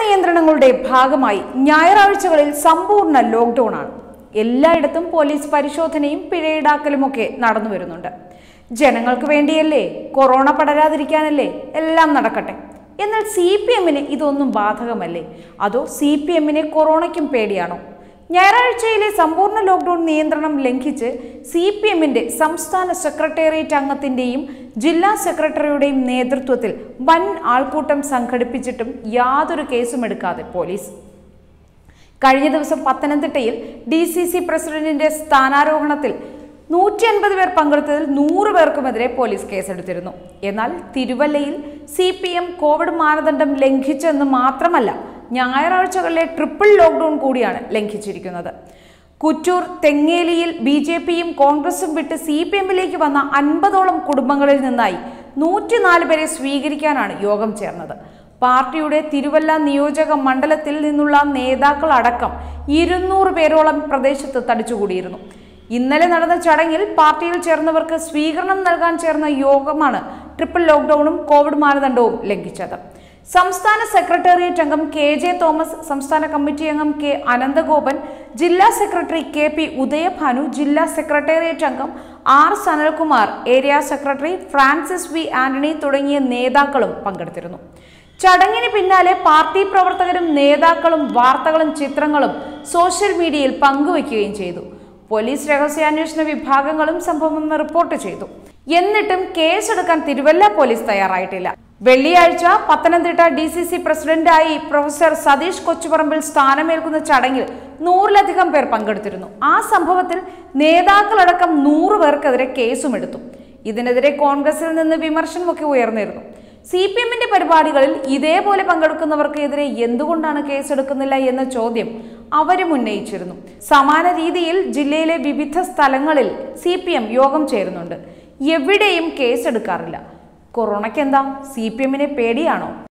നിയന്ത്രണങ്ങളുടെ ഭാഗമായി ഞായറാഴ്ചകളിൽ സമ്പൂർണ്ണ ലോക്ക്ഡൌൺ ആണ് എല്ലായിടത്തും പോലീസ് പരിശോധനയും പിഴയിടാക്കലുമൊക്കെ നടന്നു വരുന്നുണ്ട് ജനങ്ങൾക്ക് വേണ്ടിയല്ലേ കൊറോണ പടരാതിരിക്കാനല്ലേ എല്ലാം നടക്കട്ടെ എന്നാൽ സി പി എമ്മിന് ഇതൊന്നും ബാധകമല്ലേ അതോ സി പി എമ്മിനെ കൊറോണയ്ക്കും പേടിയാണോ ഞായറാഴ്ചയിലെ സമ്പൂർണ്ണ ലോക്ക്ഡൌൺ നിയന്ത്രണം ലംഘിച്ച് സി പി എമ്മിന്റെ സംസ്ഥാന സെക്രട്ടേറിയറ്റ് അംഗത്തിന്റെയും ജില്ലാ സെക്രട്ടറിയുടെയും നേതൃത്വത്തിൽ വൻ ആൾക്കൂട്ടം സംഘടിപ്പിച്ചിട്ടും യാതൊരു കേസും എടുക്കാതെ പോലീസ് കഴിഞ്ഞ ദിവസം പത്തനംതിട്ടയിൽ ഡി സി സി പ്രസിഡന്റിന്റെ സ്ഥാനാരോഹണത്തിൽ നൂറ്റി അൻപത് പേർ പങ്കെടുത്തതിൽ നൂറ് പേർക്കുമെതിരെ പോലീസ് കേസെടുത്തിരുന്നു എന്നാൽ തിരുവല്ലയിൽ സി പി എം കോവിഡ് മാനദണ്ഡം ലംഘിച്ചെന്ന് മാത്രമല്ല ഞായറാഴ്ചകളിലെ ട്രിപ്പിൾ ലോക്ക്ഡൌൺ കൂടിയാണ് ലംഘിച്ചിരിക്കുന്നത് കുറ്റൂർ തെങ്ങേലിയിൽ ബി ജെ പിയും കോൺഗ്രസും വിട്ട് സി പി എമ്മിലേക്ക് വന്ന അൻപതോളം കുടുംബങ്ങളിൽ നിന്നായി നൂറ്റിനാല് പേരെ സ്വീകരിക്കാനാണ് യോഗം ചേർന്നത് പാർട്ടിയുടെ തിരുവല്ല നിയോജക മണ്ഡലത്തിൽ നിന്നുള്ള നേതാക്കൾ അടക്കം ഇരുന്നൂറ് പേരോളം പ്രദേശത്ത് തടിച്ചുകൂടിയിരുന്നു ഇന്നലെ നടന്ന ചടങ്ങിൽ പാർട്ടിയിൽ ചേർന്നവർക്ക് സ്വീകരണം നൽകാൻ ചേർന്ന യോഗമാണ് ട്രിപ്പിൾ ലോക്ക്ഡൌണും കോവിഡ് മാനദണ്ഡവും ലംഘിച്ചത് സംസ്ഥാന സെക്രട്ടേറിയറ്റ് അംഗം കെ ജെ തോമസ് സംസ്ഥാന കമ്മിറ്റി അംഗം കെ അനന്തഗോപൻ ജില്ലാ സെക്രട്ടറി കെ പി ഉദയഭാനു ജില്ലാ സെക്രട്ടേറിയറ്റ് അംഗം R Sanalkumar area secretary Francis V Antony തുടങ്ങിയ നേതാക്കളും പങ്കെടുത്തിരുന്നു ചടങ്ങിന് പിന്നാലെ പാർട്ടി പ്രവർത്തകരും നേതാക്കളും വാർത്തകളും ചിത്രങ്ങളും സോഷ്യൽ മീഡിയയിൽ പങ്കുവയ്ക്കുകയും ചെയ്തു പോലീസ് രഹസ്യാന്വേഷണ വിഭാഗങ്ങളും സംഭവം റിപ്പോർട്ട് ചെയ്തു എന്നിട്ടും കേസെടുക്കാൻ തിരുവല്ല പോലീസ് തയ്യാറായിട്ടില്ല വെള്ളിയാഴ്ച പത്തനംതിട്ട ഡി സി സി പ്രസിഡന്റായി പ്രൊഫസർ സതീഷ് കൊച്ചുപറമ്പിൽ സ്ഥാനമേൽക്കുന്ന ചടങ്ങിൽ നൂറിലധികം പേർ പങ്കെടുത്തിരുന്നു ആ സംഭവത്തിൽ നേതാക്കളടക്കം നൂറ് പേർക്കെതിരെ കേസും എടുത്തു ഇതിനെതിരെ കോൺഗ്രസിൽ നിന്ന് വിമർശനമൊക്കെ ഉയർന്നിരുന്നു സി പി എമ്മിന്റെ പരിപാടികളിൽ ഇതേപോലെ പങ്കെടുക്കുന്നവർക്ക് എതിരെ എന്തുകൊണ്ടാണ് കേസെടുക്കുന്നില്ല എന്ന ചോദ്യം അവരും ഉന്നയിച്ചിരുന്നു സമാന രീതിയിൽ ജില്ലയിലെ വിവിധ സ്ഥലങ്ങളിൽ സി പി എം യോഗം ചേരുന്നുണ്ട് എവിടെയും കേസെടുക്കാറില്ല കൊറോണയ്ക്ക് എന്താ സി പി എമ്മിനെ പേടിയാണോ